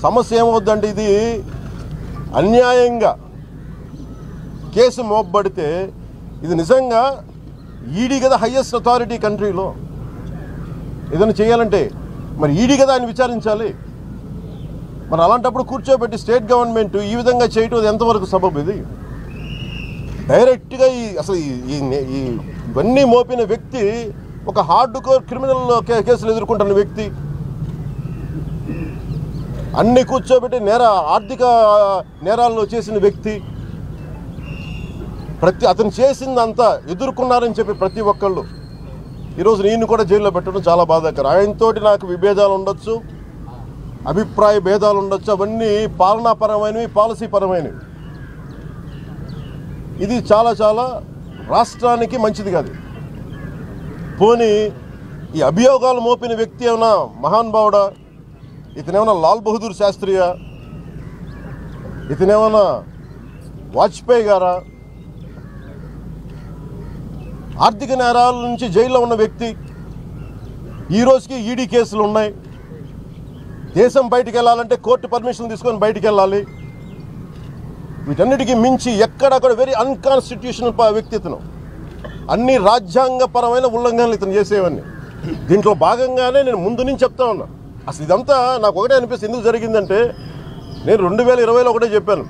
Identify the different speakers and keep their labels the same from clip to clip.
Speaker 1: సమస్య ఏమవుద్దంటే ఇది అన్యాయంగా కేసు మోపబడితే ఇది నిజంగా ఈడీ కదా హయ్యెస్ట్ అథారిటీ కంట్రీలో ఏదైనా చేయాలంటే మరి ఈడీ కదా ఆయన విచారించాలి మరి అలాంటప్పుడు కూర్చోబెట్టి స్టేట్ గవర్నమెంట్ ఈ విధంగా చేయటం అది ఎంతవరకు సబబు ఇది డైరెక్ట్గా ఈ అసలు ఈ- ఈ ఈ ఇవన్నీ మోపిన వ్యక్తి ఒక హార్డ్ కోర్ క్రిమినల్ కే- కేసులు ఎదుర్కొంటున్న వ్యక్తి అన్ని కూర్చోబెట్టి నేర ఆర్థిక నేరాల్లో చేసిన వ్యక్తి ప్రతి అతను చేసిందంతా ఎదుర్కొన్నారని చెప్పి ప్రతి ఒక్కళ్ళు ఈరోజు నేను కూడా జైల్లో పెట్టడం చాలా బాధాకరం ఆయనతోటి నాకు విభేదాలు ఉండొచ్చు అభిప్రాయ భేదాలు ఉండొచ్చు అవన్నీ పాలనాపరమైనవి పాలసీ పరమైనవి ఇది చాలా చాలా రాష్ట్రానికి మంచిది కాదు పోనీ ఈ అభియోగాలు మోపిన వ్యక్తి ఏమైనా మహానుభావుడా ఇతనేమన్నా లాల్ బహదూర్ శాస్త్రియా ఇతనేమన్నా వాజ్పేయి గారా ఆర్థిక నేరాల నుంచి జైల్లో ఉన్న వ్యక్తి ఈ రోజుకి ఈడీ కేసులు ఉన్నాయి దేశం బయటికి వెళ్ళాలంటే కోర్టు పర్మిషన్ తీసుకొని బయటికి వెళ్ళాలి వీటన్నిటికీ మించి ఎక్కడక్కడ వెరీ అన్కాన్స్టిట్యూషనల్ వ్యక్తి ఇతను అన్ని రాజ్యాంగపరమైన ఉల్లంఘనలు ఇతను చేసేవన్నీ దీంట్లో భాగంగానే నేను ముందు నుంచి చెప్తా ఉన్నా అసలు ఇదంతా నాకు ఒకటే అనిపిస్తుంది ఎందుకు జరిగిందంటే నేను రెండు వేల ఇరవైలో ఒకటే చెప్పాను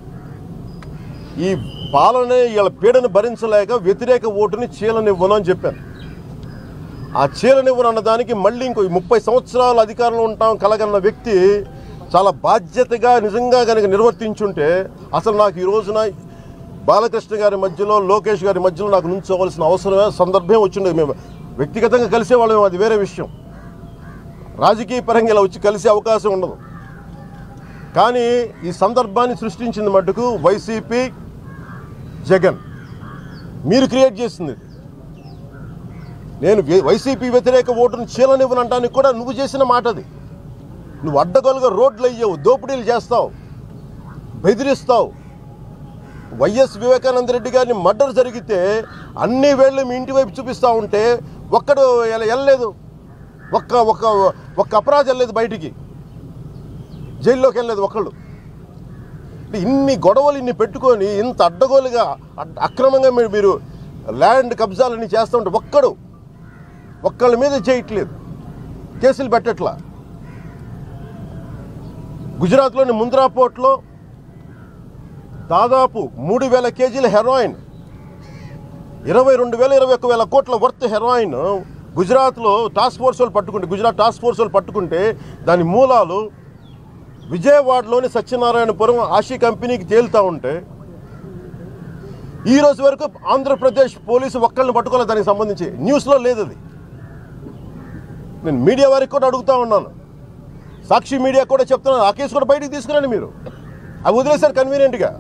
Speaker 1: ఈ పాలన వీళ్ళ పీడను భరించలేక వ్యతిరేక ఓటుని చీలనివ్వను అని చెప్పాను ఆ చీలనివ్వను అన్న దానికి మళ్ళీ ఇంకో ముప్పై సంవత్సరాలు అధికారంలో ఉంటాం కలగన్న వ్యక్తి చాలా బాధ్యతగా నిజంగా కనుక నిర్వర్తించుంటే అసలు నాకు ఈ రోజున బాలకృష్ణ గారి మధ్యలో లోకేష్ గారి మధ్యలో నాకు నుంచోవలసిన అవసరమే సందర్భం వచ్చిండేది మేము వ్యక్తిగతంగా కలిసేవాళ్ళం అది వేరే విషయం రాజకీయ పరంగా ఇలా వచ్చి కలిసే అవకాశం ఉండదు కానీ ఈ సందర్భాన్ని సృష్టించింది మటుకు వైసీపీ జగన్ మీరు క్రియేట్ చేసింది ఇది. నేను వే- వైసీపీ వ్యతిరేక ఓటును చీలనివ్వనంటానికి కూడా నువ్వు చేసిన మాట అది నువ్వు అడ్డగోలుగా రోడ్లు అయ్యావు దోపిడీలు చేస్తావు బెదిరిస్తావు వైఎస్ వివేకానంద రెడ్డి గారిని మర్డర్ జరిగితే అన్ని వేళ్ళు మీ ఇంటి వైపు చూపిస్తూ ఉంటే ఒక్కడు ఎల- వెళ్ళలేదు ఒక్క ఒక్క ఒక్క అపరాధం వెళ్ళలేదు బయటికి జైల్లోకి వెళ్ళలేదు ఒకళ్ళు అంటే ఇన్ని గొడవలు ఇన్ని పెట్టుకొని ఇంత అడ్డగోలుగా అడ్- అక్రమంగా మీరు మీరు ల్యాండ్ కబ్జాలన్నీ చేస్తూ ఉంటే ఒక్కడు ఒక్కళ్ళ మీద చేయట్లేదు కేసులు పెట్టట్లా గుజరాత్లోని ముంద్రా పోర్ట్లో దాదాపు మూడు వేల కేజీల హెరాయిన్ ఇరవై రెండు వేల ఇరవై ఒక్క వేల కోట్ల వర్త్ హెరాయిన్ గుజరాత్లో టాస్క్ ఫోర్స్ వాళ్ళు పట్టుకుంటే గుజరాత్ టాస్క్ ఫోర్స్ వాళ్ళు పట్టుకుంటే దాని మూలాలు విజయవాడలోని సత్యనారాయణపురం ఆశీ కంపెనీకి తేలుతూ ఉంటే ఈ రోజు వరకు ఆంధ్రప్రదేశ్ పోలీసు ఒక్కళ్ళని పట్టుకోలేదు దానికి సంబంధించి న్యూస్లో లేదు అది నేను మీడియా వారికి కూడా అడుగుతా ఉన్నాను సాక్షి మీడియా కూడా చెప్తున్నాను ఆ కేసు కూడా బయటికి తీసుకురండి మీరు అవి వదిలేశారు కన్వీనియంట్గా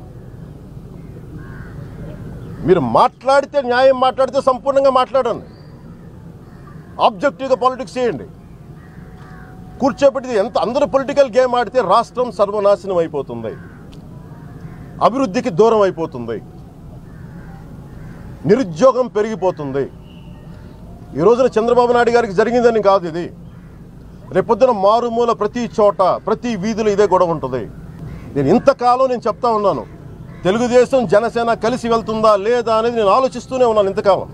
Speaker 1: మీరు మాట్లాడితే న్యాయం మాట్లాడితే సంపూర్ణంగా మాట్లాడండి ఆబ్జెక్టివ్గా పాలిటిక్స్ చేయండి కూర్చోబెట్టి ఎంత అందరూ పొలిటికల్ గేమ్ ఆడితే రాష్ట్రం సర్వనాశనం అయిపోతుంది అభివృద్ధికి దూరం అయిపోతుంది నిరుద్యోగం పెరిగిపోతుంది ఈ రోజున చంద్రబాబు నాయుడు గారికి జరిగిందని కాదు ఇది రేపొద్దున మారుమూల ప్రతి చోట ప్రతి వీధిలో ఇదే గొడవ ఉంటుంది నేను ఇంతకాలం నేను చెప్తా ఉన్నాను తెలుగుదేశం జనసేన కలిసి వెళ్తుందా లేదా అనేది నేను ఆలోచిస్తూనే ఉన్నాను ఇంతకాలం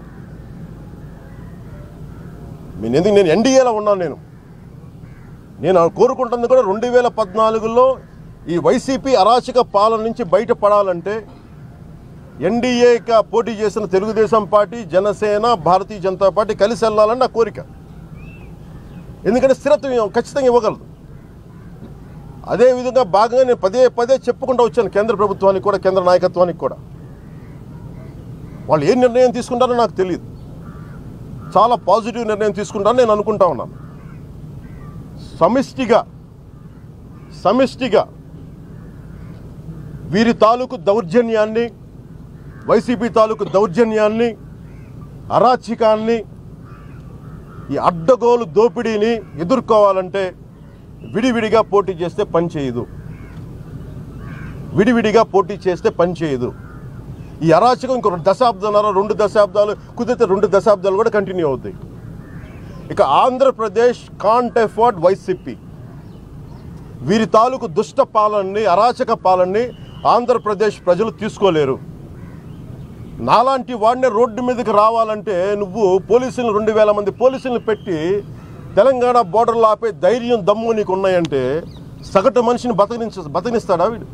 Speaker 1: నేను ఎందుకు నేను ఎన్డీఏలో ఉన్నాను నేను నేను కోరుకుంటుంది కూడా రెండు వేల పద్నాలుగులో ఈ వైసీపీ అరాచక పాలన నుంచి బయటపడాలంటే ఎన్డీఏగా పోటీ చేసిన తెలుగుదేశం పార్టీ జనసేన భారతీయ జనతా పార్టీ కలిసి వెళ్ళాలని నా కోరిక ఎందుకంటే స్థిరత్వం ఖచ్చితంగా ఇవ్వగలదు అదేవిధంగా భాగంగా నేను పదే పదే చెప్పుకుంటూ వచ్చాను కేంద్ర ప్రభుత్వానికి కూడా కేంద్ర నాయకత్వానికి కూడా వాళ్ళు ఏ నిర్ణయం తీసుకుంటారో నాకు తెలియదు చాలా పాజిటివ్ నిర్ణయం తీసుకుంటారని నేను అనుకుంటా ఉన్నాను సమిష్టిగా సమిష్టిగా వీరి తాలూకు దౌర్జన్యాన్ని వైసీపీ తాలూకు దౌర్జన్యాన్ని అరాచకాన్ని ఈ అడ్డగోలు దోపిడీని ఎదుర్కోవాలంటే విడివిడిగా పోటీ చేస్తే పని చేయదు విడివిడిగా పోటీ చేస్తే పని చేయదు ఈ అరాచకం ఇంకో దశాబ్దాలు రెండు దశాబ్దాలు కుదిరితే రెండు దశాబ్దాలు కూడా కంటిన్యూ అవుతాయి ఇక ఆంధ్రప్రదేశ్ కాంట్ ఎఫర్డ్ వైసీపీ వీరి తాలూకు దుష్ట పాలనని అరాచక పాలనని ఆంధ్రప్రదేశ్ ప్రజలు తీసుకోలేరు నాలాంటి వాడిని రోడ్డు మీదకి రావాలంటే నువ్వు పోలీసులు రెండు వేల మంది పోలీసులను పెట్టి తెలంగాణ బోర్డర్లో ఆపే ధైర్యం దమ్ము నీకు ఉన్నాయంటే సగటు మనిషిని బతకనించ బతకనిస్తాడా వీడు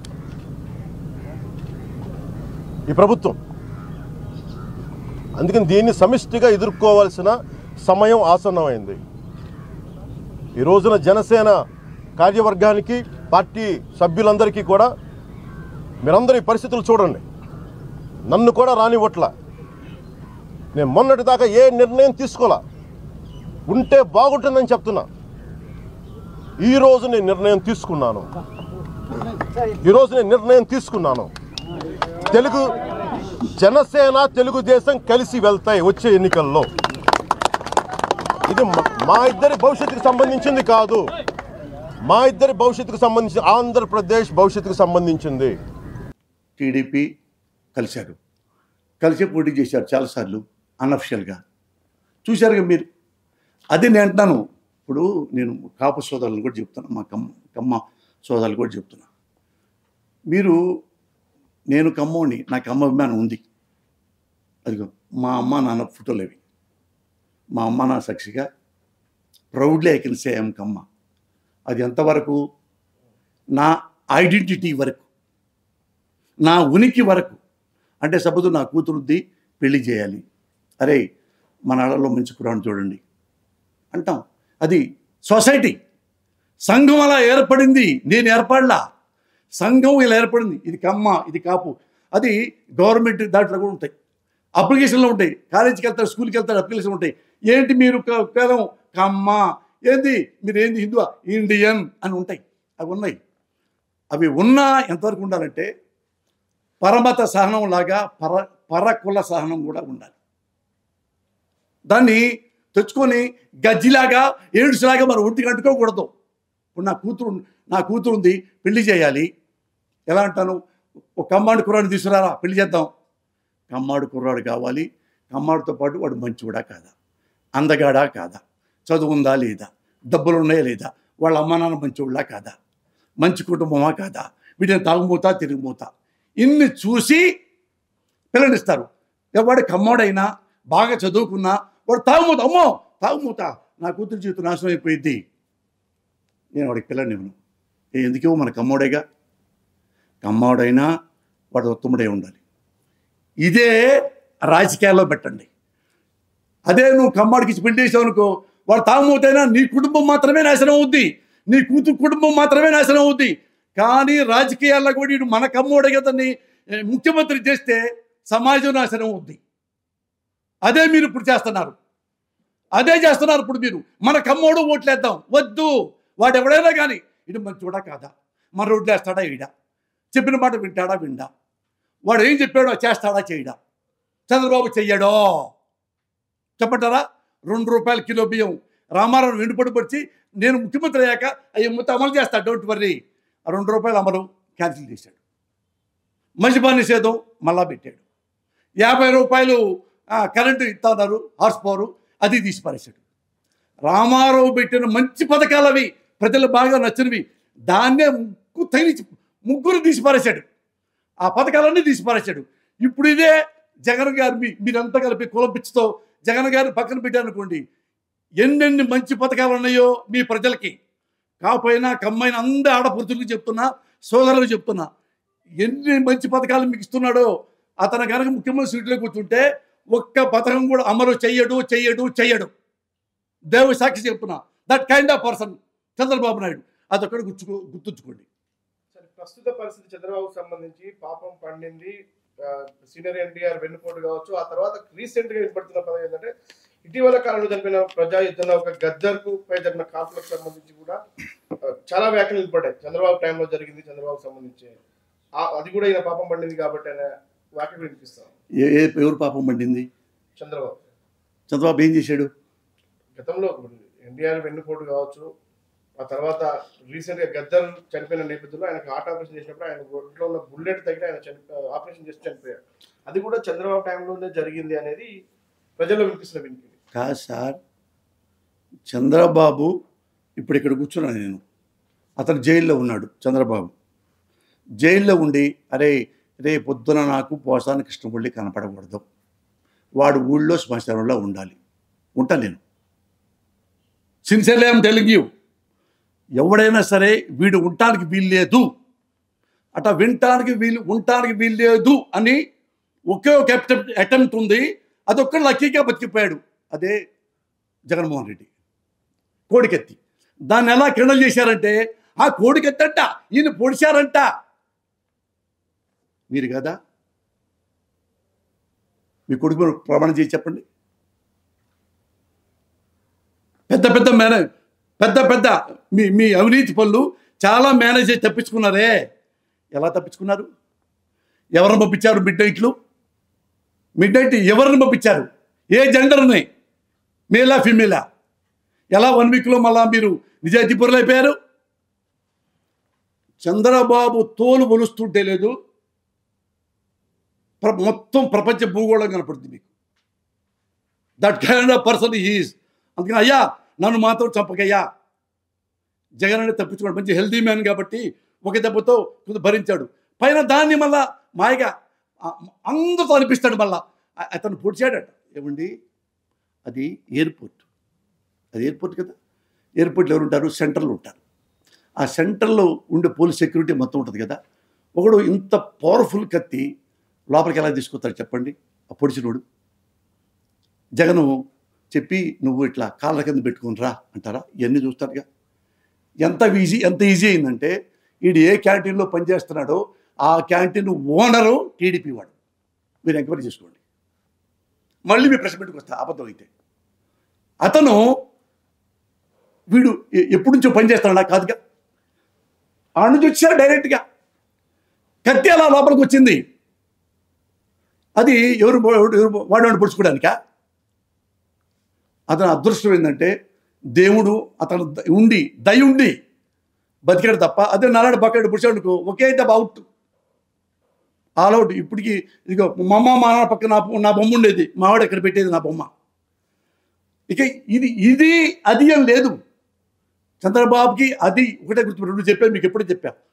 Speaker 1: ఈ ప్రభుత్వం అందుకని దీన్ని సమిష్టిగా ఎదుర్కోవాల్సిన సమయం ఆసన్నమైంది ఈ రోజున జనసేన కార్యవర్గానికి పార్టీ సభ్యులందరికీ కూడా మీరందరూ ఈ పరిస్థితులు చూడండి నన్ను కూడా రానివ్వట్ల నేను మొన్నటి దాకా ఏ నిర్ణయం తీసుకోలా ఉంటే బాగుంటుందని చెప్తున్నా ఈరోజు నేను నిర్ణయం తీసుకున్నాను ఈరోజు నేను నిర్ణయం తీసుకున్నాను తెలుగు జనసేన తెలుగుదేశం కలిసి వెళ్తాయి వచ్చే ఎన్నికల్లో ఇది మా- మా ఇద్దరి భవిష్యత్తుకు సంబంధించింది కాదు మా ఇద్దరి భవిష్యత్తుకు సంబంధించి ఆంధ్రప్రదేశ్ భవిష్యత్తుకు సంబంధించింది
Speaker 2: టీడీపీ కలిశారు కలిసి పోటీ చేశారు చాలాసార్లు అన్అఫిషియల్గా చూశారుగా మీరు అది నేను అంటున్నాను ఇప్పుడు నేను కాపు సోదరులు కూడా చెప్తున్నా మా కమ్మ కమ్మ సోదరులు కూడా చెప్తున్నా మీరు నేను కమ్మోని నాకు అమ్మ అభిమానం ఉంది అదిగో మా అమ్మ నాన్న ఫోటోలు అవి మా అమ్మ నా సాక్షిగా proudly I can say I'm Kamma అది ఎంతవరకు నా ఐడెంటిటీ వరకు నా ఉనికి వరకు అంటే సపోజ్ నా కూతురుద్ది పెళ్లి చేయాలి అరే మన ఆడలో మంచి కురాను చూడండి అంటాం అది సొసైటీ సంఘం అలా ఏర్పడింది నేను ఏర్పడలా సంఘం ఇలా ఏర్పడింది ఇది కమ్మ ఇది కాపు అది గవర్నమెంట్ దాంట్లో కూడా ఉంటాయి అప్లికేషన్లో ఉంటాయి కాలేజీకి వెళ్తారు స్కూల్కి వెళ్తారు అప్లికేషన్ ఉంటాయి ఏంటి మీరు క- కేవలం కమ్మ ఏంది మీరు ఏంది హిందువా ఇండియన్ అని ఉంటాయి అవి ఉన్నాయి అవి ఉన్నా ఎంతవరకు ఉండాలంటే పరమత సహనం లాగా పర పరకుల సహనం కూడా ఉండాలి దాన్ని తెచ్చుకొని గజ్జిలాగా ఏడుసులాగా మన ఒంటికి అంటుకోకూడదు ఇప్పుడు నా కూతురు నా కూతురు ఉంది పెళ్లి చేయాలి ఎలా అంటాను ఒక కమ్మాడు కుర్రాడిని తీసుకురారా పెళ్లి చేద్దాం కమ్మాడు కుర్రాడు కావాలి కమ్మాడితో పాటు వాడు మంచివాడా కాదా అందగాడా కాదా చదువు ఉందా లేదా డబ్బులు ఉన్నాయా లేదా వాళ్ళ అమ్మ నాన్న మంచివాళ్ళా కాదా మంచి కుటుంబమా కాదా వీటిని తాగుమూతా తిరుగుమూతా ఇన్ని చూసి పిల్లనిస్తారు వాడు కమ్మోడైనా బాగా చదువుకున్నా వాడు తాగుమూత అమ్మో తాగుమూత నా కూతురు జీవితం నాశనం అయిపోయింది నేను వాడికి పిల్లని ఇవ్వను ఏ ఎందుకేమో మన కమ్మోడేగా కమ్మోడైనా వాడు ఉత్తముడై ఉండాలి ఇదే రాజకీయాల్లో పెట్టండి అదే నువ్వు కమ్మాడికి ఇచ్చి పెళ్లి చేసావు అనుకో వాడు తాగుమూతైనా నీ కుటుంబం మాత్రమే నాశనం అవుద్ది నీ కూతురు కుటుంబం మాత్రమే నాశనం అవుద్ది కానీ రాజకీయాల్లో కూడా వీడు మన కమ్మోడే కదని ఏ, ముఖ్యమంత్రి చేస్తే సమాజం నాశనం అవుద్ది అదే మీరు ఇప్పుడు చేస్తున్నారు అదే చేస్తున్నారు ఇప్పుడు మీరు మన కమ్మోడు ఓట్లేద్దాం వద్దు వాడు ఎవడైనా కానీ ఇది మంచోడా కాదా మన రోడ్లు వేస్తాడా ఈడ చెప్పిన మాట వింటాడా విండా వాడు ఏం చెప్పాడో చేస్తాడా చేయడా చంద్రబాబు చెయ్యడో చెప్పంటారా రెండు రూపాయల కిలో బియ్యం రామారావు వెండుపడి పడిచి నేను ముఖ్యమంత్రి అయ్యాక అవి మొత్తం అమలు చేస్తా డోంట్ వర్రీ ఆ రెండు రూపాయలు అమలు క్యాన్సిల్ చేశాడు మద్యపాన నిషేధం మళ్ళా పెట్టాడు యాభై రూపాయలు ఆ, కరెంటు ఇస్తున్నారు హార్స్ పవర్ అది తీసి పారేశాడు రామారావు పెట్టిన మంచి పథకాలు అవి ప్రజలు బాగా నచ్చినవి దాన్నే ముగ్గు తగిలించి ముగ్గురు తీసి పారేశాడు ఆ పథకాలన్నీ తీసి పారేశాడు ఇప్పుడు ఇదే జగన్ గారు మీ మీరంతా కలిపి కులపిచ్చితో జగన్ గారిని పక్కన పెట్టారనుకోండి ఎన్నెన్ని మంచి పథకాలు ఉన్నాయో మీ ప్రజలకి కాపోయినా కమ్మైన అందరి ఆడపడుతులకు చెప్తున్నా సోదరులకు చెప్తున్నా ఎన్ని మంచి పథకాలు మీకు ఇస్తున్నాడో అతను కనుక ముఖ్యమంత్రి సీట్లో కూర్చుంటే ఒక్క పథకం కూడా అమలు చెయ్యడు చెయ్యడు చెయ్యడు దేవుడి సాక్షి చెప్తున్నా that kind of person Chandrababu Naidu అదొక్కటి గుర్తుకో గుర్తుంచుకోండి
Speaker 3: సరే ప్రస్తుత పరిస్థితి చంద్రబాబుకు సంబంధించి పాపం పండింది ఆ, సీనియర్ ఎన్టీఆర్ వెన్నుపోటు కావచ్చు ఆ తర్వాత రీసెంట్ గా వినపడుతున్న పదం ఏంటంటే ఇటీవల కాలంలో జరిపిన ప్రజా యుద్ధంలో ఒక గద్దర్కు పై జరిగిన కాపులకు సంబంధించి కూడా ఆ, చాలా వ్యాఖ్యలు నిలబడ్డాయి చంద్రబాబు టైంలో జరిగింది చంద్రబాబుకు సంబంధించి ఆ- అది కూడా ఈయన పాపం పండింది కాబట్టి అనే వ్యాఖ్యలు వినిపిస్తాం
Speaker 2: ఏ ఏ ఎవరు పాపం పండింది
Speaker 3: చంద్రబాబు
Speaker 2: చంద్రబాబు ఏం చేశాడు
Speaker 3: గతంలో ఎన్టీఆర్ వెన్నుపోటు కావచ్చు ఆ తర్వాత రీసెంట్ గా గద్దర్ చనిపోయిన నేపథ్యంలో ఆయనకు హార్ట్ ఆపరేషన్ చేసినప్పుడు ఆయన ఒంట్లో ఉన్న బుల్లెట్ తగిలి ఆయన చనిపో ఆపరేషన్ చేసి చనిపోయాడు అది కూడా చంద్రబాబు టైంలోనే జరిగింది అనేది ప్రజల్లో వినిపిస్తున్న వినికిడి
Speaker 2: కాదు సార్ చంద్రబాబు ఇప్పుడు ఇక్కడ కూర్చున్నాను నేను అతను జైల్లో ఉన్నాడు చంద్రబాబు జైల్లో ఉండి అరే రే పొద్దున నాకు పోసాని కృష్ణమురళి కనపడకూడదు వాడు ఊళ్ళో శ్మశానంలో ఉండాలి ఉంటా నేను సిన్సియర్లీ ఐమ్ టెలింగ్ యూ ఎవడైనా సరే వీడు ఉండటానికి వీల్లేదు అట వినటానికి వీలు ఉండటానికి వీల్లేదు అని ఒకే ఒక అటెంప్ట్ ఉంది అదొక్క లక్కీగా బతికిపోయాడు అదే జగన్మోహన్ రెడ్డి కోడికెత్తి దాన్ని ఎలా కిండలు చేశారంటే ఆ కోడికెత్తంట ఈయన పొడిచారంట మీరు కదా మీ కొడుకు మీద ప్రమాణం చేసి చెప్పండి పెద్ద పెద్ద మేనేజ్ పెద్ద పెద్ద మీ మీ అవినీతి పనులు చాలా మేనేజ్ చేసి తప్పించుకున్నారే ఎలా తప్పించుకున్నారు ఎవరిని పంపించారు మిడ్ నైట్లు మిడ్ నైట్ ఎవరిని పంపించారు ఏ జెండర్ని మేలా ఫీమేలా ఎలా వన్ వీక్లో మళ్ళా మీరు నిజాయితీ పరులు అయిపోయారు చంద్రబాబు తోలు ఒలుస్తుంటే లేదు ప్ర- మొత్తం ప్రపంచ భూగోళం కనపడుతుంది మీకు that kind of person is అందుకని అయ్యా నన్ను మాత్రం చంపకయ్యా జగన్ అంటే తప్పించుకోవడం మంచి హెల్దీ మ్యాన్ కాబట్టి ఒక దెబ్బతో కొంచెం భరించాడు పైన దాన్ని మళ్ళా మాయగా ఆ- అందరితో అనిపిస్తాడు మళ్ళా ఆ- అతను పొడిచాడట ఏమండి అది ఎయిర్పోర్ట్ అది ఎయిర్పోర్ట్ కదా ఎయిర్పోర్ట్లో ఎవరు ఉంటారు సెంటర్లో ఉంటారు ఆ సెంటర్లో ఉండే పోలీస్ సెక్యూరిటీ మొత్తం ఉంటుంది కదా ఒకడు ఇంత పవర్ఫుల్ కత్తి లోపలికి ఎలా తీసుకొస్తాడు చెప్పండి ఆ పొడిచినోడు జగను చెప్పి నువ్వు ఇట్లా కాళ్ళ కింద పెట్టుకుని రా అంటారా ఇవన్నీ చూస్తారుగా ఎంత ఈజీ ఎంత ఈజీ అయిందంటే వీడు ఏ క్యాంటీన్లో పనిచేస్తున్నాడో ఆ క్యాంటీన్ ఓనరు టీడీపీ వాడు మీరు ఎంక్వైరీ చేసుకోండి మళ్ళీ మీ ప్రెస్ మీట్కి వస్తా అబద్ధం అయితే అతను వీడు ఎ- ఎప్పటి నుంచో పనిచేస్తున్నాడా కాదుగా ఆ నుంచి వచ్చారు డైరెక్ట్గా కత్తి అలా లోపలికి వచ్చింది అది ఎవరు ఎవరు ఎవరు వాడు వాడు పొడుచుకోవడానికా అతని అదృష్టం ఏంటంటే దేవుడు అతను ద- ఉండి దయ ఉండి బతికాడు తప్ప అదే నారాయణ బక్కాడు పుడిచాడుకో ఒకే దెబ్బ అవుట్ ఆల్ అవుట్ ఇప్పటికి ఇదిగో మా అమ్మ మా నాన్న పక్కన నా నా బొమ్మ ఉండేది మావాడు ఎక్కడ పెట్టేది నా బొమ్మ ఇక ఇది ఇది అది అని లేదు చంద్రబాబుకి అది ఒకటే గుర్తు రెండు చెప్పాను మీకు ఎప్పుడు చెప్పా